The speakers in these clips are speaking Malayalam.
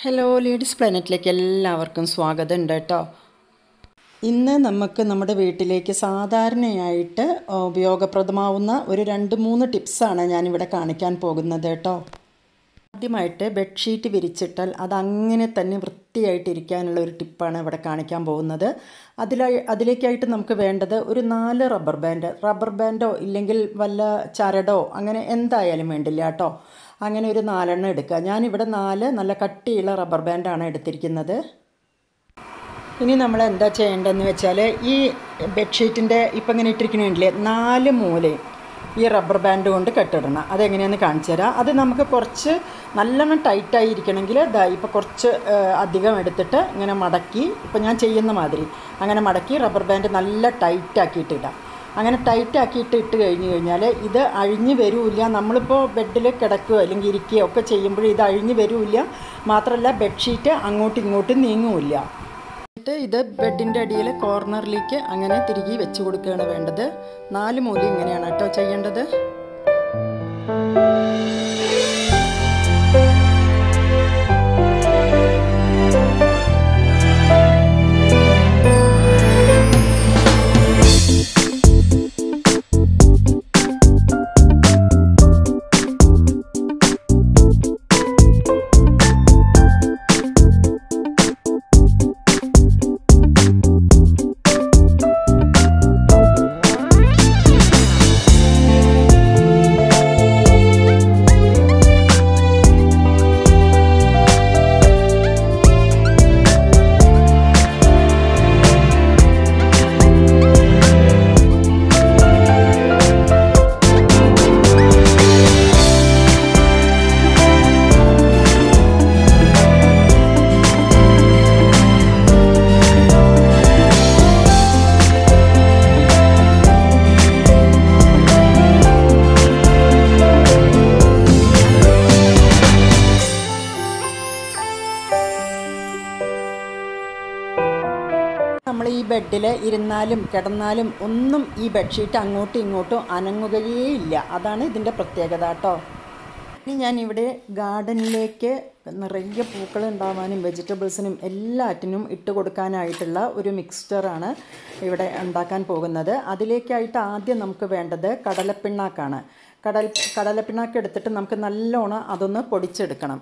ഹലോ ലേഡീസ് പ്ലാനറ്റിലേക്ക് എല്ലാവർക്കും സ്വാഗതം ഉണ്ട് കേട്ടോ ഇന്ന് നമുക്ക് നമ്മുടെ വീട്ടിലേക്ക് സാധാരണയായിട്ട് ഉപയോഗപ്രദമാവുന്ന ഒരു രണ്ട് മൂന്ന് ടിപ്സാണ് ഞാനിവിടെ കാണിക്കാൻ പോകുന്നത് കേട്ടോ ആദ്യമായിട്ട് ബെഡ്ഷീറ്റ് വിരിച്ചിട്ടാൽ അതങ്ങനെ തന്നെ വൃത്തിയായിട്ടിരിക്കാനുള്ള ഒരു ടിപ്പാണ് ഇവിടെ കാണിക്കാൻ പോകുന്നത് അതിലായി അതിലേക്കായിട്ട് നമുക്ക് വേണ്ടത് ഒരു നാല് റബ്ബർ ബാൻഡ് റബ്ബർ ബാൻഡോ ഇല്ലെങ്കിൽ വല്ല ചരടോ അങ്ങനെ എന്തായാലും വേണ്ടില്ല കേട്ടോ അങ്ങനെ ഒരു നാലെണ്ണം എടുക്കുക ഞാനിവിടെ നാല് നല്ല കട്ടിയുള്ള റബ്ബർ ബാൻഡാണ് എടുത്തിരിക്കുന്നത് ഇനി നമ്മൾ എന്താ ചെയ്യേണ്ടതെന്ന് വെച്ചാൽ ഈ ബെഡ്ഷീറ്റിൻ്റെ ഇപ്പം ഇങ്ങനെ ഇട്ടിരിക്കണില്ലേ നാല് മൂലയും ഈ റബ്ബർ ബാൻഡ് കൊണ്ട് കെട്ടിടണം അതെങ്ങനെയാണെന്ന് കാണിച്ചു തരാം അത് നമുക്ക് കുറച്ച് നല്ലോണം ടൈറ്റായി ഇരിക്കണമെങ്കിൽ ഇതാ ഇപ്പോൾ കുറച്ച് അധികം എടുത്തിട്ട് ഇങ്ങനെ മടക്കി ഇപ്പം ഞാൻ ചെയ്യുന്ന മാതിരി അങ്ങനെ മടക്കി റബ്ബർ ബാൻഡ് നല്ല ടൈറ്റാക്കിയിട്ട് ഇടാം അങ്ങനെ ടൈറ്റ് ആക്കിയിട്ട് ഇട്ട് കഴിഞ്ഞ് കഴിഞ്ഞാൽ ഇത് അഴിഞ്ഞ് വരില്ല നമ്മളിപ്പോൾ ബെഡിൽ കിടക്കുകയോ അല്ലെങ്കിൽ ഇരിക്കുകയോ ഒക്കെ ചെയ്യുമ്പോൾ ഇത് അഴിഞ്ഞ് വരില്ല മാത്രമല്ല ബെഡ്ഷീറ്റ് അങ്ങോട്ടും ഇങ്ങോട്ടും നീങ്ങുമില്ല എന്നിട്ട് ഇത് ബെഡിൻ്റെ അടിയിൽ കോർണറിലേക്ക് അങ്ങനെ തിരികെ വെച്ച് കൊടുക്കുകയാണ് വേണ്ടത് നാല് മൂലം ഇങ്ങനെയാണ് കേട്ടോ ചെയ്യേണ്ടത് നമ്മൾ ഈ ബെഡിൽ ഇരുന്നാലും കിടന്നാലും ഒന്നും ഈ ബെഡ്ഷീറ്റ് അങ്ങോട്ടും ഇങ്ങോട്ടും അനങ്ങുകയേ ഇല്ല അതാണ് ഇതിൻ്റെ പ്രത്യേകത കേട്ടോ ഇനി ഞാൻ ഇവിടെ ഗാർഡനിലേക്ക് നിറയെ പൂക്കൾ ഉണ്ടാവാനും വെജിറ്റബിൾസിനും എല്ലാറ്റിനും ഇട്ട് കൊടുക്കാനായിട്ടുള്ള ഒരു മിക്സ്ചറാണ് ഇവിടെ ഉണ്ടാക്കാൻ പോകുന്നത് അതിലേക്കായിട്ട് ആദ്യം നമുക്ക് വേണ്ടത് കടലപ്പിണ്ണാക്കാണ് കടൽ കടലപ്പിണ്ണാക്ക് എടുത്തിട്ട് നമുക്ക് നല്ലോണം അതൊന്ന് പൊടിച്ചെടുക്കണം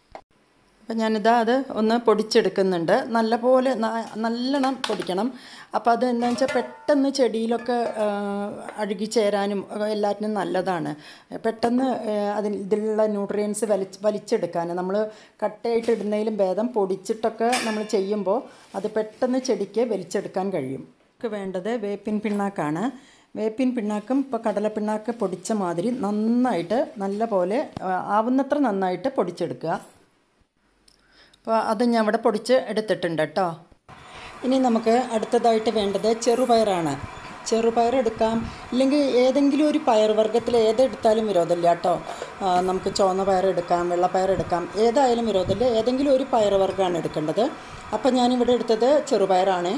അപ്പം ഞാനിതാ അത് ഒന്ന് പൊടിച്ചെടുക്കുന്നുണ്ട് നല്ലപോലെ നല്ലോണം പൊടിക്കണം അപ്പോൾ അത് എന്താണെന്ന് വെച്ചാൽ പെട്ടെന്ന് ചെടിയിലൊക്കെ അഴുകി ചേരാനും എല്ലാറ്റിനും നല്ലതാണ് പെട്ടെന്ന് അതിൽ ഇതിലുള്ള ന്യൂട്രിയൻസ് വലിച്ച് വലിച്ചെടുക്കാൻ നമ്മൾ കട്ടയായിട്ട് ഇടുന്നതിലും ഭേദം പൊടിച്ചിട്ടൊക്കെ നമ്മൾ ചെയ്യുമ്പോൾ അത് പെട്ടെന്ന് ചെടിക്ക് വലിച്ചെടുക്കാൻ കഴിയും നമുക്ക് വേണ്ടത് വേപ്പിൻ പിണ്ണാക്കാണ് വേപ്പിൻ പിണ്ണാക്കും ഇപ്പോൾ കടലപ്പിണ്ണാക്ക് പൊടിച്ച മാതിരി നന്നായിട്ട് നല്ല പോലെ ആവുന്നത്ര നന്നായിട്ട് പൊടിച്ചെടുക്കുക അപ്പോൾ അത് ഞാൻ ഇവിടെ പൊടിച്ച് എടുത്തിട്ടുണ്ട് കേട്ടോ ഇനി നമുക്ക് അടുത്തതായിട്ട് വേണ്ടത് ചെറുപയറാണ് ചെറുപയർ എടുക്കാം ഇല്ലെങ്കിൽ ഏതെങ്കിലും ഒരു പയർ വർഗ്ഗത്തിൽ ഏതെടുത്താലും വിരോധമില്ല കേട്ടോ നമുക്ക് ചുവന്ന പയർ എടുക്കാം വെള്ളപ്പയർ എടുക്കാം ഏതായാലും വിരോധമില്ല ഏതെങ്കിലും ഒരു പയർ വർഗ്ഗമാണ് എടുക്കേണ്ടത് അപ്പോൾ ഞാനിവിടെ എടുത്തത് ചെറുപയറാണ്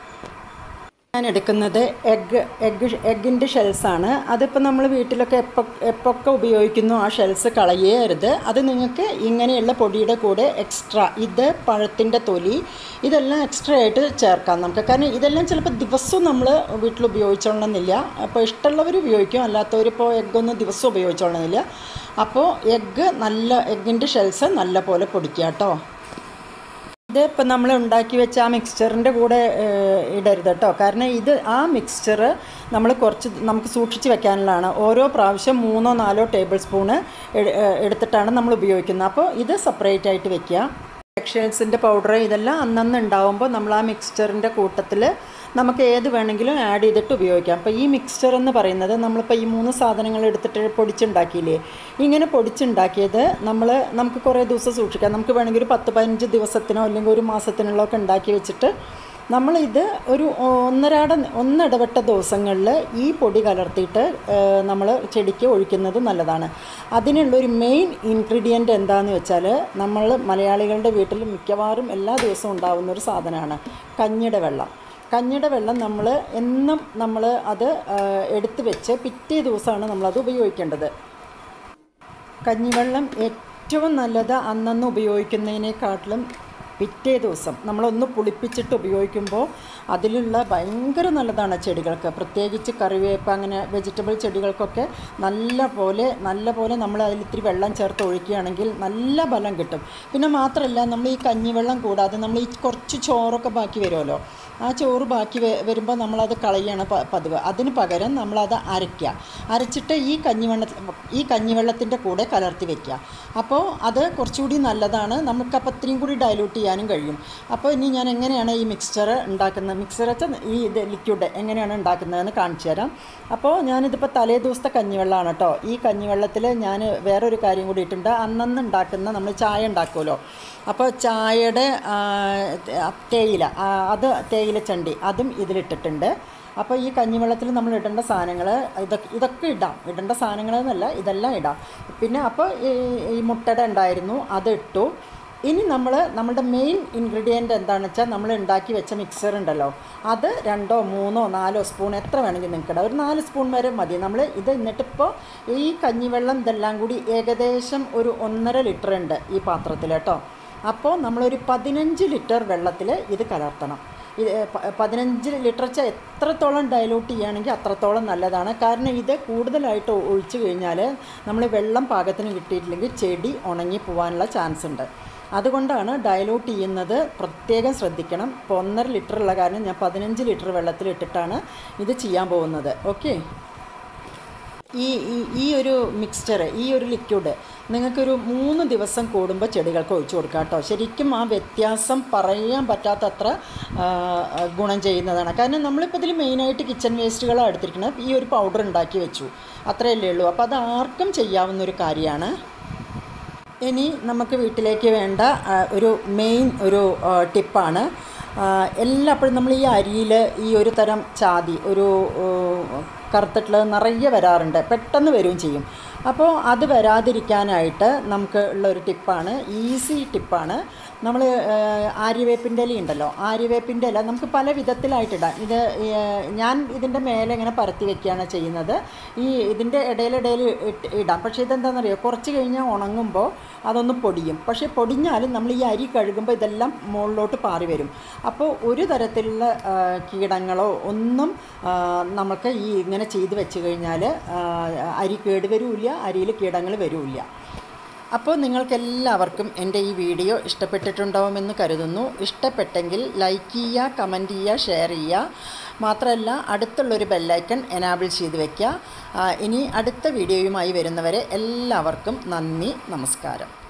ഞാൻ എടുക്കുന്നത് എഗ്ഗ് എഗ്ഗ് എഗ്ഗിൻ്റെ ഷെൽസാണ് അതിപ്പോൾ നമ്മൾ വീട്ടിലൊക്കെ എപ്പോൾ എപ്പൊക്കെ ഉപയോഗിക്കുന്നു ആ ഷെൽസ് കളയരുത് അത് നിങ്ങൾക്ക് ഇങ്ങനെയുള്ള പൊടിയുടെ കൂടെ എക്സ്ട്രാ ഇത് പഴത്തിൻ്റെ തൊലി ഇതെല്ലാം എക്സ്ട്രാ ആയിട്ട് ചേർക്കാം നമുക്ക് കാരണം ഇതെല്ലാം ചിലപ്പോൾ ദിവസവും നമ്മൾ വീട്ടിൽ ഉപയോഗിച്ചോളണമെന്നില്ല അപ്പോൾ ഇഷ്ടമുള്ളവർ ഉപയോഗിക്കും അല്ലാത്തവരിപ്പോൾ എഗ്ഗൊന്നും ദിവസം ഉപയോഗിച്ചോളണമെന്നില്ല അപ്പോൾ എഗ്ഗ് നല്ല എഗ്ഗിൻ്റെ ഷെൽസ് നല്ല പോലെ പൊടിക്കുക കേട്ടോ ഇത് ഇപ്പം നമ്മൾ ഉണ്ടാക്കി വെച്ച ആ മിക്സ്ചറിൻ്റെ കൂടെ ഇടരുത് കേട്ടോ കാരണം ഇത് ആ മിക്സ്ചർ നമ്മൾ കുറച്ച് നമുക്ക് സൂക്ഷിച്ച് വെക്കാനുള്ളതാണ് ഓരോ പ്രാവശ്യം മൂന്നോ നാലോ ടേബിൾ സ്പൂണ് എടുത്തിട്ടാണ് നമ്മൾ ഉപയോഗിക്കുന്നത് അപ്പോൾ ഇത് സെപ്പറേറ്റ് ആയിട്ട് വെക്കുക എക്ഷൽസിൻ്റെ പൗഡർ ഇതെല്ലാം അന്നന്ന് ഉണ്ടാവുമ്പോൾ നമ്മൾ ആ മിക്സ്ചറിൻ്റെ കൂട്ടത്തിൽ നമുക്ക് ഏത് വേണമെങ്കിലും ആഡ് ചെയ്തിട്ട് ഉപയോഗിക്കാം അപ്പോൾ ഈ മിക്സ്ചർ എന്ന് പറയുന്നത് നമ്മളിപ്പോൾ ഈ മൂന്ന് സാധനങ്ങൾ എടുത്തിട്ട് പൊടിച്ചുണ്ടാക്കിയില്ലേ ഇങ്ങനെ പൊടിച്ചുണ്ടാക്കിയത് നമ്മൾ നമുക്ക് കുറേ ദിവസം സൂക്ഷിക്കാം നമുക്ക് വേണമെങ്കിൽ ഒരു പത്ത് പതിനഞ്ച് ദിവസത്തിനോ അല്ലെങ്കിൽ ഒരു മാസത്തിനുള്ളതൊക്കെ ഉണ്ടാക്കി വെച്ചിട്ട് നമ്മളിത് ഒരു ഒന്നരാട ഒന്നിടവിട്ട ദിവസങ്ങളിൽ ഈ പൊടി കലർത്തിയിട്ട് നമ്മൾ ചെടിക്ക് ഒഴിക്കുന്നത് നല്ലതാണ് അതിനുള്ളൊരു മെയിൻ ഇൻഗ്രീഡിയൻ്റ് എന്താണെന്ന് വെച്ചാൽ നമ്മൾ മലയാളികളുടെ വീട്ടിൽ മിക്കവാറും എല്ലാ ദിവസവും ഉണ്ടാകുന്ന ഒരു സാധനമാണ് കഞ്ഞിയുടെ വെള്ളം കഞ്ഞിയുടെ വെള്ളം നമ്മൾ എന്നും നമ്മൾ അത് എടുത്ത് വെച്ച് പിറ്റേ ദിവസമാണ് നമ്മളത് ഉപയോഗിക്കേണ്ടത് കഞ്ഞിവെള്ളം ഏറ്റവും നല്ലത് അന്നന്ന് ഉപയോഗിക്കുന്നതിനേക്കാട്ടിലും പിറ്റേ ദിവസം നമ്മളൊന്ന് പുളിപ്പിച്ചിട്ട് ഉപയോഗിക്കുമ്പോൾ അതിലുള്ള ഭയങ്കര നല്ലതാണ് ചെടികൾക്ക് പ്രത്യേകിച്ച് കറിവേപ്പ് അങ്ങനെ വെജിറ്റബിൾ ചെടികൾക്കൊക്കെ നല്ല പോലെ നല്ല പോലെ നമ്മൾ അതിൽ ഇത്തിരി വെള്ളം ചേർത്ത് ഒഴിക്കുകയാണെങ്കിൽ നല്ല ബലം കിട്ടും പിന്നെ മാത്രമല്ല നമ്മൾ ഈ കഞ്ഞിവെള്ളം കൂടാതെ നമ്മൾ ഈ കുറച്ച് ചോറൊക്കെ ബാക്കി വരുമല്ലോ ആ ചോറ് ബാക്കി വ- വരുമ്പോൾ നമ്മളത് കളയാണ് പ- പതിവ് അതിന് പകരം നമ്മളത് അരയ്ക്കുക അരച്ചിട്ട് ഈ കഞ്ഞിവെള്ള ഈ കഞ്ഞിവെള്ളത്തിൻ്റെ കൂടെ കലർത്തി വെക്കുക അപ്പോൾ അത് കുറച്ചുകൂടി നല്ലതാണ് നമുക്കപ്പോൾ ഇത്രയും കൂടി ഡയലൂട്ട് ചെയ്യാനും കഴിയും അപ്പോൾ ഇനി ഞാൻ എങ്ങനെയാണ് ഈ മിക്സ്ചർ ഉണ്ടാക്കുന്നത് മിക്സർ വെച്ചാൽ ഈ ഇത് ലിക്വിഡ് എങ്ങനെയാണ് ഉണ്ടാക്കുന്നതെന്ന് കാണിച്ചു തരാം അപ്പോൾ ഞാനിതിപ്പോൾ തലേ ദിവസത്തെ കഞ്ഞിവെള്ളമാണ് കേട്ടോ ഈ കഞ്ഞിവെള്ളത്തിൽ ഞാൻ വേറൊരു കാര്യം കൂടി ഇട്ടിട്ടുണ്ട് അന്നന്ന് ഉണ്ടാക്കുന്ന നമ്മൾ ചായ ഉണ്ടാക്കുമല്ലോ അപ്പോൾ ചായയുടെ ആ, തേയില ആ, അത് തേയില ചണ്ടി അതും ഇതിലിട്ടിട്ടുണ്ട് അപ്പോൾ ഈ കഞ്ഞിവെള്ളത്തിൽ നമ്മൾ ഇടേണ്ട സാധനങ്ങൾ ഇതൊക്കെ ഇതൊക്കെ ഇടാം ഇടേണ്ട സാധനങ്ങൾ എന്നല്ല ഇതെല്ലാം ഇടാം പിന്നെ അപ്പോൾ ഈ ഈ മുട്ടയുടെ ഉണ്ടായിരുന്നു അത് ഇട്ടു ഇനി നമ്മൾ നമ്മുടെ മെയിൻ ഇൻഗ്രീഡിയൻ്റ് എന്താണെന്ന് വെച്ചാൽ നമ്മൾ ഉണ്ടാക്കി വെച്ച മിക്സർ ഉണ്ടല്ലോ അത് രണ്ടോ മൂന്നോ നാലോ സ്പൂൺ എത്ര വേണമെങ്കിൽ നിങ്ങൾക്ക് ഇടാം ഒരു നാല് സ്പൂൺ വരെ മതി നമ്മൾ ഇത് എന്നിട്ടിപ്പോൾ ഈ കഞ്ഞിവെള്ളം ഇതെല്ലാം കൂടി ഏകദേശം ഒരു ഒന്നര ലിറ്റർ ഉണ്ട് ഈ പാത്രത്തിൽ കേട്ടോ അപ്പോൾ നമ്മളൊരു പതിനഞ്ച് ലിറ്റർ വെള്ളത്തിൽ ഇത് കലർത്തണം ഇത് പ- പതിനഞ്ച് ലിറ്റർ വെച്ചാൽ എത്രത്തോളം ഡയലൂട്ട് ചെയ്യുകയാണെങ്കിൽ അത്രത്തോളം നല്ലതാണ് കാരണം ഇത് കൂടുതലായിട്ട് ഒ- ഒഴിച്ചു കഴിഞ്ഞാൽ നമ്മൾ വെള്ളം പാകത്തിന് കിട്ടിയിട്ടില്ലെങ്കിൽ ചെടി ഉണങ്ങി പോകാനുള്ള ചാൻസ് ഉണ്ട് അതുകൊണ്ടാണ് ഡയലൂട്ട് ചെയ്യുന്നത് പ്രത്യേകം ശ്രദ്ധിക്കണം ഇപ്പോൾ ഒന്നര ലിറ്റർ ഉള്ള കാരണം ഞാൻ പതിനഞ്ച് ലിറ്റർ വെള്ളത്തിൽ ഇട്ടിട്ടാണ് ഇത് ചെയ്യാൻ പോകുന്നത് ഓക്കെ ഈ ഈ- ഈ ഒരു മിക്സ്ചർ ഈ ഒരു ലിക്വിഡ് നിങ്ങൾക്കൊരു മൂന്ന് ദിവസം കൂടുമ്പോൾ ചെടികൾക്ക് ഒഴിച്ചു കൊടുക്കുക കേട്ടോ ശരിക്കും ആ വ്യത്യാസം പറയാൻ പറ്റാത്തത്ര ആ, ഗുണം ചെയ്യുന്നതാണ് കാരണം നമ്മളിപ്പോൾ ഇതിൽ മെയിനായിട്ട് കിച്ചൺ വേസ്റ്റുകളാണ് എടുത്തിരിക്കുന്നത് ഈ ഒരു പൗഡർ ഉണ്ടാക്കി വെച്ചു അത്രയല്ലേ ഉള്ളൂ അപ്പോൾ അത് ആർക്കും ചെയ്യാവുന്ന ഒരു കാര്യമാണ് ഇനി നമുക്ക് വീട്ടിലേക്ക് വേണ്ട ആ, ഒരു മെയിൻ ഒരു ആ, ടിപ്പാണ് ആ, എല്ലാപ്പോഴും നമ്മൾ ഈ അരിയിൽ ഈ ഒരു തരം ചാതി ഒരു ഓ, കറുത്തിട്ടുള്ളത് നിറയെ വരാറുണ്ട് പെട്ടെന്ന് വരികയും ചെയ്യും അപ്പോൾ അത് വരാതിരിക്കാനായിട്ട് നമുക്ക് ഉള്ള ഒരു ടിപ്പാണ് ഈസി ടിപ്പാണ് നമ്മൾ ആര്യവേപ്പിൻ്റെ ഇല ഉണ്ടല്ലോ ആര്യവേപ്പിൻ്റെ ഇല നമുക്ക് പല വിധത്തിലായിട്ടിടാം ഇത് ഏഹ്, ഞാൻ ഇതിൻ്റെ മേലെ ഇങ്ങനെ പരത്തി വെക്കുകയാണ് ചെയ്യുന്നത് ഈ ഇതിൻ്റെ ഇടയിലിടയിൽ ഇട്ട് ഇടാം പക്ഷേ ഇതെന്താണെന്നറിയോ കുറച്ച് കഴിഞ്ഞാൽ ഉണങ്ങുമ്പോൾ അതൊന്ന് പൊടിയും പക്ഷേ പൊടിഞ്ഞാലും നമ്മൾ ഈ അരി കഴുകുമ്പോൾ ഇതെല്ലാം മുകളിലോട്ട് പാറി വരും അപ്പോൾ ഒരു തരത്തിലുള്ള ആ, കീടങ്ങളോ ഒന്നും ആ, നമുക്ക് ഈ ഇങ്ങനെ ചെയ്ത് വെച്ച് കഴിഞ്ഞാൽ ആ, അരി കേടുവരില്ല അരിയിൽ കീടങ്ങൾ വരില്ല അപ്പോൾ നിങ്ങൾക്കെല്ലാവർക്കും എൻ്റെ ഈ വീഡിയോ ഇഷ്ടപ്പെട്ടിട്ടുണ്ടാവുമെന്ന് കരുതുന്നു ഇഷ്ടപ്പെട്ടെങ്കിൽ ലൈക്ക് ചെയ്യുക കമൻറ്റ് ചെയ്യുക ഷെയർ ചെയ്യുക മാത്രമല്ല അടുത്തുള്ളൊരു ബെല്ലൈക്കൺ എനാബിൾ ചെയ്ത് വയ്ക്കുക ആ, ഇനി അടുത്ത വീഡിയോയുമായി വരുന്നവരെ എല്ലാവർക്കും നന്ദി നമസ്കാരം